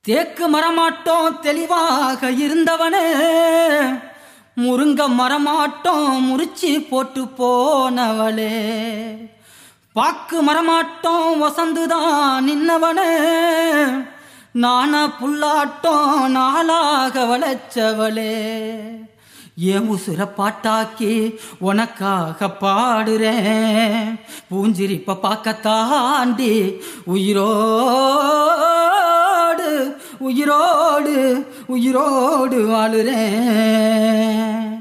தேக்கு மரமாட்டோம் தெளிவாக இருந்தவனே முருங்க மரமாட்டோம் முறிச்சி போட்டு போனவளே பாக்கு மரமாட்டோம் வசந்துதான் நின்னவனே நானா புல்லாட்டம் நாளாக வளைச்சவளே ஏன் உசுர பாட்டாக்கி உனக்காக பாடுறேன் பூஞ்சிரிப்ப பார்க்க தாண்டி உயிரோடு உயிரோடு உயிரோடு வாழுறேன்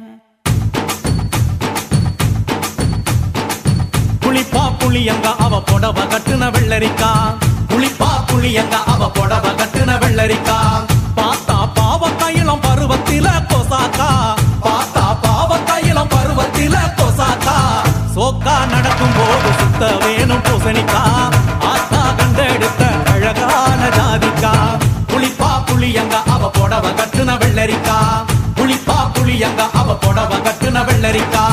புளிப்பா புளியங்க அவ புடவ கட்டுன வெள்ளரிக்கா புளிப்பா புளியங்க அவ புடவ கட்டுன வெள்ளரிக்கா பார்த்தா பாவ கையிலம் பருவத்தில கொசாக்கா பார்த்தா பாவ கையிலம் பருவத்தில கொசாக்கா சோக்கா நடக்கும் போது சுத்த வேணும் பூசணிக்கா ஆத்தா கண்டெடுத்த அழகான ஜாதிக்கா புளிப்பா புளியங்க அவ புடவ கட்டுன வெள்ளரிக்கா புளிப்பா புளியங்க அவ புடவ கட்டுன வெள்ளரிக்கா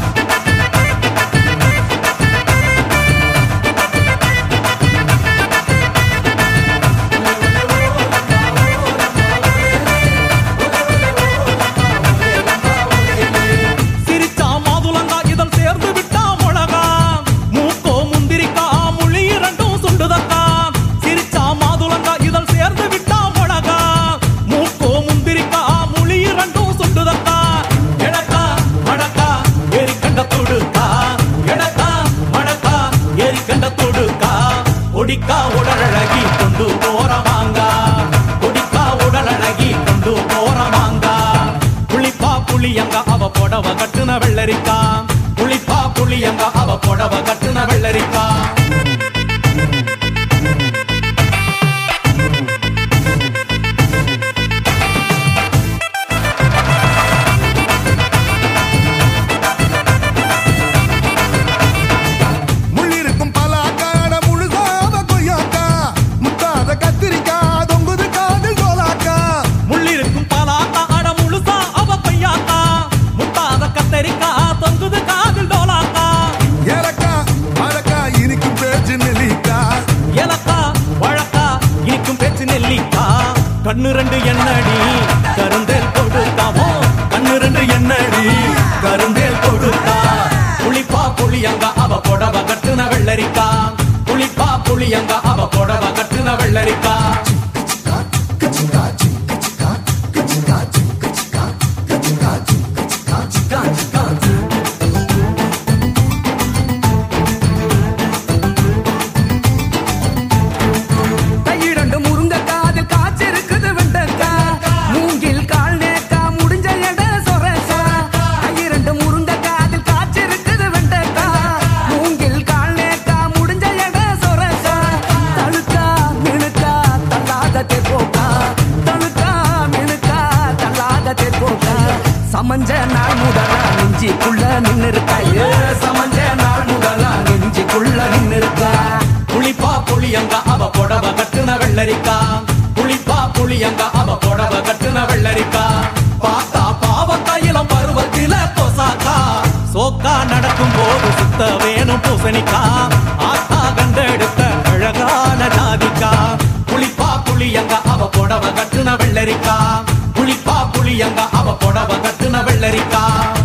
சிரிச்சா மாதுளங்கா இதழ் சேர்ந்து விட்டா முழகா மூக்கோ முந்திரிக்கா முள்ளி இரண்டும் சுண்டுதக்கா சிரிச்சா மாதுளங்கா இதழ் சேர்ந்து விட்டா முழகா மூக்கோ முந்திரிக்கா முள்ளி இரண்டும் சுண்டுதக்கா எடக்கா மடக்கா ஏறி கண்ட தொடுக்கா எடக்கா மடக்கா ஏறி கண்ட தொடுக்கா ஒடிக்கா உடலழகி கொண்டு போறவாங்கா ஒடிக்கா உடலழகி கொண்டு போறவாங்கா புளிப்பா புளியங்க அவ புடவ கட்டுன வெள்ளரிக்கா புளிப்பா புளியங்க அவ புடவ கட்டுன வெள்ளரிக்கா முள்ளிருக்கும் பலாக்கா அட முழுசாத கொய்யாக்கா முத்தாத கத்திரிக்கா தொங்குது காதில் கோலாக்கா முள்ளிருக்கும் பாலாக்கா அட முழுசா அவ பையாக்கா முத்தாத கத்தரிக்கா தொங்குது காதில் டோலாக்கா ஏலக்கா அழக்கா இனிக்கும் பேச்சு நெல்லிக்கா ஏலக்கா வழக்கா இனிக்கும் பேச்சு நெல்லிக்கா கண்ணு ரெண்டு எண்ணடி கருந்தேல் கொடுத்தாமோ கண்ணு ரெண்டு எண்ணடி கருந்தேல் கொடுத்தா புளிப்பா புளியங்க அவ புடவ கட்டுன வெள்ளரிக்கா புளிப்பா புளியங்க அவ புடவ கட்டுன வெள்ளரிக்கா கையிரண்டு முருங்கக்கா அதில் காய்ச்சிருக்குது வெண்டைக்கா மூங்கில் கால் நேக்கா முடிஞ்ச எட சொரக்கா கையிரண்டு முருங்கக்கா அதில் காய்ச்சிருக்குது வெண்டைக்கா மூங்கில் கால் நேக்கா முடிஞ்ச எட சொரக்கா தழுக்கா மினுக்கா தள்ளாத தேப்போக்கா தழுக்கா மினுக்கா தள்ளாத தேப்போக்கா சமஞ்ச நாள் முதலா நெஞ்சிக்குள்ள நின்னு இருக்கா ஏ சமஞ்ச நாள் முதலா நெஞ்சிக்குள்ள நின்னு இருக்கா புளிப்பா புளியங்க அவ புடவ கட்டுன வெள்ளரிக்கா புளிப்பா புளியங்க அவ புடவ கட்டுன வெள்ளரிக்கா பார்த்தா பாவ கையிலம் பருவத்தில கொசாக்கா சோக்கா நடக்கும் போது சுத்த வேணும் பூசணிக்கா ஆத்தா கண்டெடுத்த அழகான ஜாதிக்கா புளிப்பா புளியங்க அவ புடவ கட்டுன வெள்ளரிக்கா புளிப்பா புளியங்க அவ புடவ கட்டுன வெள்ளரிக்கா